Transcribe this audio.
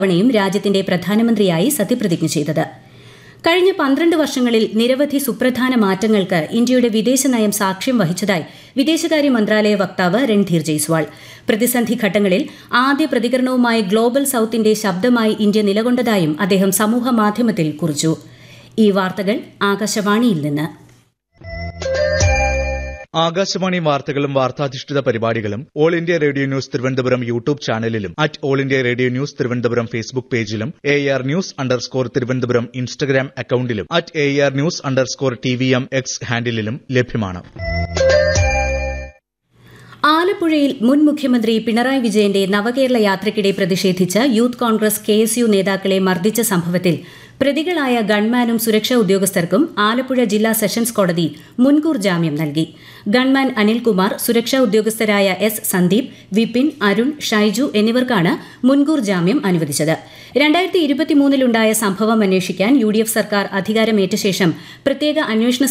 തവണയും രാജ്യത്തിന്റെ പ്രധാനമന്ത്രിയായി സത്യപ്രതിജ്ഞ ചെയ്തത് കഴിഞ്ഞ പന്ത്രണ്ട് വർഷങ്ങളിൽ നിരവധി സുപ്രധാന മാറ്റങ്ങൾക്ക് ഇന്ത്യയുടെ വിദേശനയം സാക്ഷ്യം വഹിച്ചതായി വിദേശകാര്യ മന്ത്രാലയ വക്താവ് രൺധീർ ജയ്സ്വാൾ പ്രതിസന്ധി ഘട്ടങ്ങളിൽ ആദ്യ പ്രതികരണവുമായി ഗ്ലോബൽ സൌത്തിന്റെ ശബ്ദമായി ഇന്ത്യ നിലകൊണ്ടതായും അദ്ദേഹം സമൂഹ മാധ്യമത്തിൽ കുറിച്ചു ഈ വാർത്തകൾ ആകാശവാണിയിൽ നിന്ന് ആകാശവാണി വാർത്തകളും വാർത്താധിഷ്ഠിത പരിപാടികളും all India radio news Thiruvananthapuram YouTube ചാനലിലും at all India radio news Thiruvananthapuram Facebook പേജിലും A R news underscore Thiruvananthapuram Instagram അക്കൌണ്ടിലും at A R news underscore T V M X ഹാൻഡിലും ലഭ്യമാണ് ആലപ്പുഴയിൽ മുൻ മുഖ്യമന്ത്രി പിണറായി വിജയന്റെ നവകേരള യാത്രയ്ക്കിടെ പ്രതിഷേധിച്ച് youth Congress K S U നേതാക്കളെ മർദ്ദിച്ച സംഭവത്തിൽ പ്രതികളായ ഗൺമാനും സുരക്ഷാ ഉദ്യോഗസ്ഥർക്കും ആലപ്പുഴ ജില്ലാ സെഷൻസ് കോടതി മുൻകൂർ ജാമ്യം നൽകി ഗൺമാൻ അനിൽകുമാർ സുരക്ഷാ ഉദ്യോഗസ്ഥരായ എസ് സന്ദീപ് വിപിൻ അരുൺ ഷൈജു എന്നിവർക്കാണ് മുൻകൂർ ജാമ്യം അനുവദിച്ചത് രണ്ടായിരത്തി ഇരുപത്തിമൂന്നിലുണ്ടായ സംഭവം അന്വേഷിക്കാൻ യു ഡി എഫ് സർക്കാർ അധികാരമേറ്റ ശേഷം പ്രത്യേക അന്വേഷണ